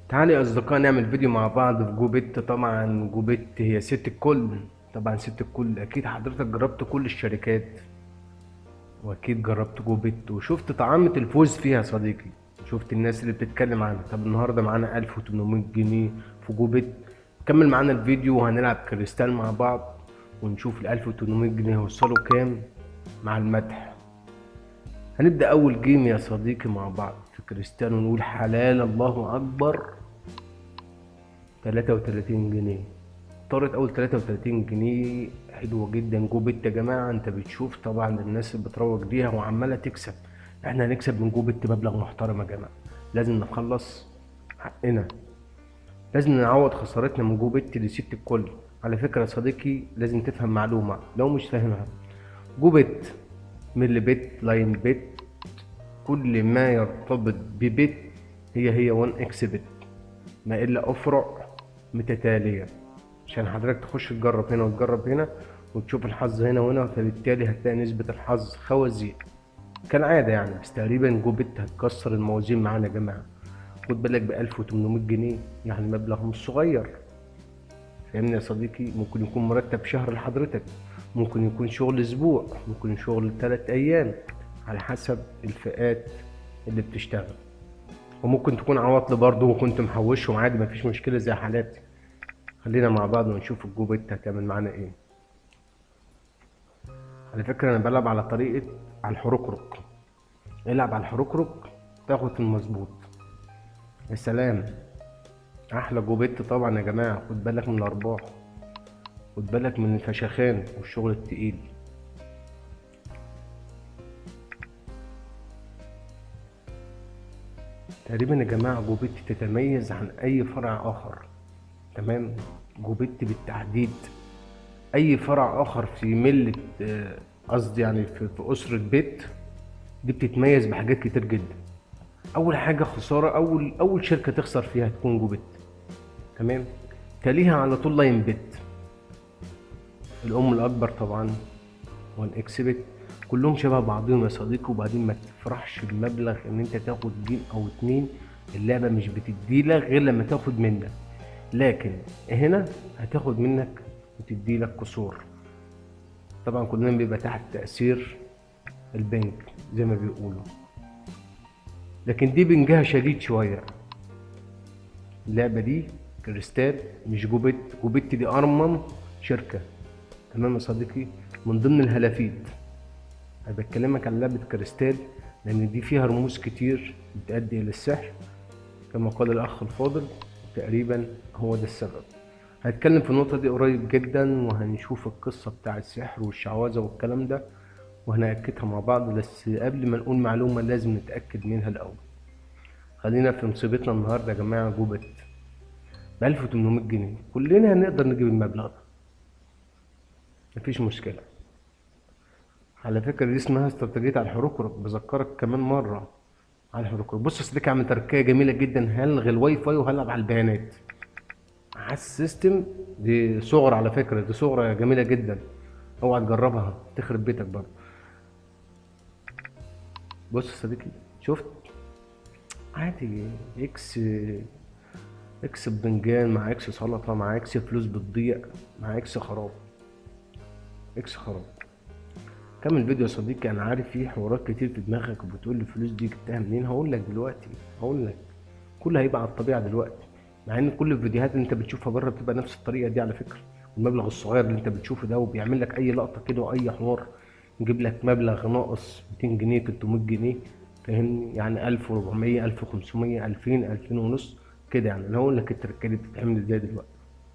تعالي يا أصدقاء نعمل فيديو مع بعض في جو بت طبعا جو بت هي ست الكل طبعا ست الكل أكيد حضرتك جربت كل الشركات وأكيد جربت جو بت وشفت طعامة الفوز فيها يا صديقي شفت الناس اللي بتتكلم عنها طب النهاردة معانا 1800 جنيه في جو بت كمل معانا الفيديو وهنلعب كريستال مع بعض ونشوف ال 1800 جنيه هيوصلوا كام مع المدح هنبدأ أول جيم يا صديقي مع بعض في كريستيانو نقول حلال الله أكبر 33 جنيه طارت أول 33 جنيه حلوة جدا جو بت يا جماعة أنت بتشوف طبعا الناس اللي بتروج ليها وعمالة تكسب احنا هنكسب من جو بت مبلغ محترم يا جماعة لازم نخلص حقنا لازم نعوض خسارتنا من جو بت لست الكل على فكرة يا صديقي لازم تفهم معلومة لو مش فاهمها جو بت ملي بت لاين بت كل ما يرتبط ببت هي هي 1 اكس بت ما الا افرع متتاليه عشان حضرتك تخش تجرب هنا وتجرب هنا وتشوف الحظ هنا وهنا فبالتالي هتلاقي نسبة الحظ خوازيق كالعادة يعني بس تقريبا جو بت هتكسر الموازين معانا يا جماعة خد بالك ب 1800 جنيه يعني مبلغ مش صغير فاهمني يا صديقي ممكن يكون مرتب شهر لحضرتك ممكن يكون شغل اسبوع ممكن شغل ثلاث ايام على حسب الفئات اللي بتشتغل وممكن تكون عواطل برضه وكنت محوشهم عادي مفيش مشكله زي حالاتي خلينا مع بعض ونشوف الجوبيت هتعمل معانا ايه على فكره انا بلعب على طريقه على الحركرك العب على الحركرك تاخد المظبوط يا سلام احلى جوبيت طبعا يا جماعه خد بالك من الارباح خد بالك من الفشخان والشغل التقيل تقريبا يا جماعة جوبيت تتميز عن أي فرع آخر تمام جوبيت بالتحديد أي فرع آخر في ملة آه، قصدي يعني في, في أسرة بيت دي بتتميز بحاجات كتير جدا أول حاجة خسارة أول أول شركة تخسر فيها تكون جوبيت تمام تليها على طول لاين بيت الأم الأكبر طبعا والإكسبت كلهم شبه بعضهم يا صديقي وبعدين ما تفرحش بمبلغ إن أنت تاخد جيم أو اتنين اللعبة مش بتديلك غير لما تاخد منك لكن هنا هتاخد منك وتديلك كسور طبعا كلنا بيبقى تحت تأثير البنك زي ما بيقولوا لكن دي بنجها شديد شوية اللعبة دي كريستال مش جوبيت جوبيت دي أرمم شركة تمام يا صديقي من ضمن الهلافيت انا بكلمك عن لعبة كريستال لان دي فيها رموز كتير بتؤدي الى السحر كما قال الاخ الفاضل تقريبا هو ده السبب هنتكلم في النقطة دي قريب جدا وهنشوف القصة بتاع السحر والشعوذة والكلام ده وهنأكدها مع بعض بس قبل ما نقول معلومة لازم نتأكد منها الأول خلينا في مصيبتنا النهاردة يا جماعة جوبت ب 1800 جنيه كلنا هنقدر نجيب المبلغ ده مفيش مشكلة على فكرة دي اسمها استراتيجية على الحروكرك بذكرك كمان مرة على الحروكرك بص يا صديقي عامل تركية جميلة جدا هلغي الواي فاي وهلعب على البيانات على السيستم دي صغرى على فكرة دي صغرى جميلة جدا اوعى تجربها تخرب بيتك برضه بص يا صديقي شفت عادي اكس اكس بنجان مع اكس سلطة مع اكس فلوس بتضيع مع اكس خراب اكس خراب كمل الفيديو يا صديقي انا عارف في حوارات كتير في دماغك وبتقول لي الفلوس دي جبتها منين هقول لك دلوقتي هقول لك كله هيبقى على الطبيعه دلوقتي مع ان كل الفيديوهات اللي انت بتشوفها بره بتبقى نفس الطريقه دي على فكره المبلغ الصغير اللي انت بتشوفه ده وبيعمل لك اي لقطه كده واي حوار يجيب لك مبلغ ناقص 200 جنيه 300 جنيه فاهمني يعني 1400 1500 2000 2000 ونص كده يعني انا هقول لك التركه دي بتتعمل ازاي دلوقتي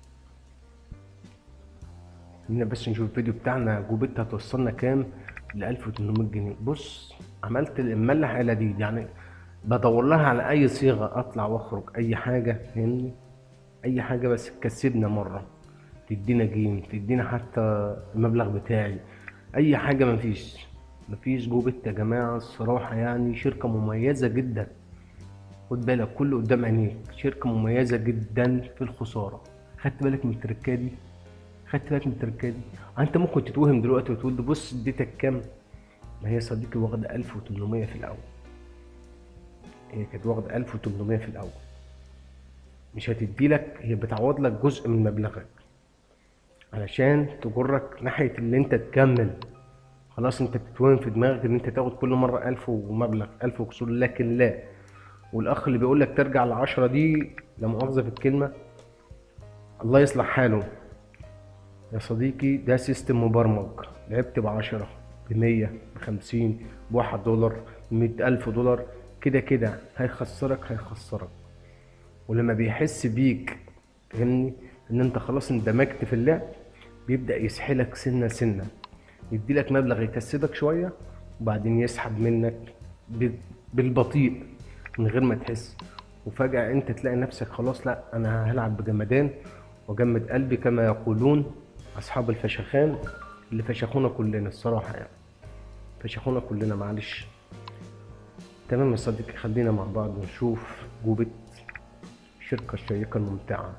خلينا بس نشوف الفيديو بتاعنا جوبيت هتوصلنا كام ل 1800 جنيه بص عملت الملح على دي يعني بدور لها على اي صيغه اطلع واخرج اي حاجه فاهمني اي حاجه بس تكسبنا مره تدينا جيم تدينا حتى المبلغ بتاعي اي حاجه مفيش مفيش جوبيت يا جماعه الصراحه يعني شركه مميزه جدا خد بالك كله قدام عينيك شركه مميزه جدا في الخساره خدت بالك من التركه دي خدت بالك من التركه دي انت ممكن تتوهم دلوقتي وتقول ده بص اديتك كام ما هي صديقي واخده 1800 في الاول هي كانت واخده 1800 في الاول مش هتديلك هي بتعوض لك جزء من مبلغك علشان تجرك ناحية اللي انت تكمل خلاص انت بتتوهم في دماغك ان انت تاخد كل مرة ألف ومبلغ ألف وكسور لكن لا والأخ اللي بيقول لك ترجع لعشرة دي لا مؤاخذة في الكلمة الله يصلح حاله يا صديقي ده سيستم مبرمج لعبت بعشرة بمية بخمسين بواحد دولار بمية ألف دولار كده كده هيخسرك هيخسرك ولما بيحس بيك فاهمني ان انت خلاص اندمجت في اللعب بيبدأ يسحلك سنة سنة يديلك مبلغ يكسبك شوية وبعدين يسحب منك ب- بالبطيء من غير ما تحس وفجأة انت تلاقي نفسك خلاص لا انا هلعب بجمدان وجمد قلبي كما يقولون اصحاب الفشخان اللي فشخونا كلنا الصراحة يعني فشخونا كلنا معلش تمام يا صديقي خلينا مع بعض ونشوف جوبة الشركة الشيقة الممتعة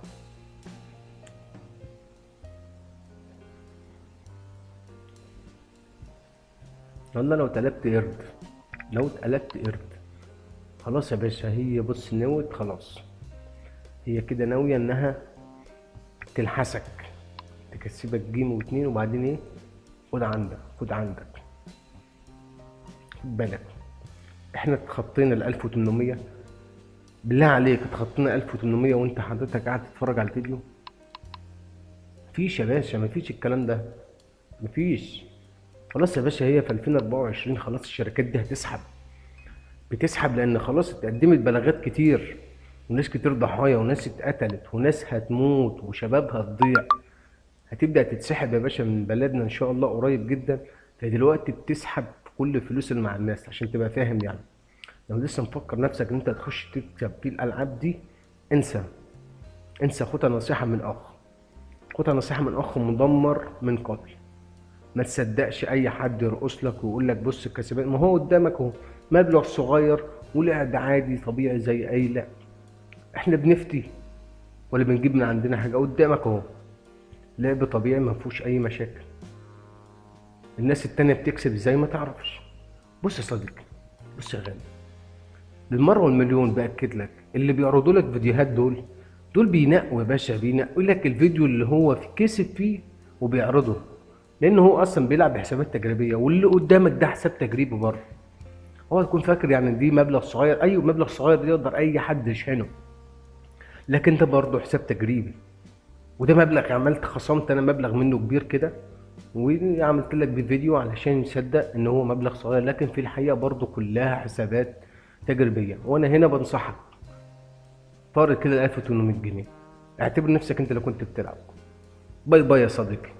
والله لو اتقلبت قرد لو اتقلبت قرد خلاص يا باشا هي بص نوت خلاص هي كده ناوية انها تلحسك تكسبك جيم واتنين وبعدين ايه خد عندك خد عندك خد بالك احنا اتخطينا ال 1800 بالله عليك اتخطينا 1800 وانت حضرتك قاعد تتفرج على الفيديو مفيش يا باشا مفيش الكلام ده مفيش خلاص يا باشا هي في 2024 خلاص الشركات دي هتسحب بتسحب لان خلاص اتقدمت بلاغات كتير وناس كتير ضحايا وناس اتقتلت وناس هتموت وشباب هتضيع هتبدأ تتسحب يا باشا من بلدنا ان شاء الله قريب جدا فدلوقتي بتسحب كل الفلوس اللي مع الناس عشان تبقى فاهم يعني لو لسه مفكر نفسك ان انت تخش تكسب في الالعاب دي انسى انسى خدها نصيحة من اخ خدها نصيحة من اخ مدمر من قتل ما تصدقش اي حد يرقص لك ويقول لك بص الكسبان ما هو قدامك اهو مبلغ صغير ولعب عادي طبيعي زي اي لعب احنا بنفتي ولا بنجيب من عندنا حاجه قدامك اهو لعب طبيعي ما فيهوش اي مشاكل الناس التانية بتكسب ازاي ما تعرفش بص يا صديقي بص يا غالي للمرة والمليون بأكد لك اللي بيعرضوا لك فيديوهات دول دول بينقوا يا باشا بينقوا لك الفيديو اللي هو في- كسب فيه وبيعرضه لان هو اصلا بيلعب بحسابات تجريبيه واللي قدامك ده حساب تجريبي برضه هو يكون فاكر يعني دي مبلغ صغير اي مبلغ صغير ده يقدر اي حد يشحنه لكن ده برضه حساب تجريبي وده مبلغ عملت خصمت انا مبلغ منه كبير كده وعملت لك بفيديو علشان يصدق ان هو مبلغ صغير لكن في الحقيقه برضه كلها حسابات تجريبيه وانا هنا بنصحك فارق كده 1800 جنيه اعتبر نفسك انت اللي كنت بتلعب باي باي يا صديقي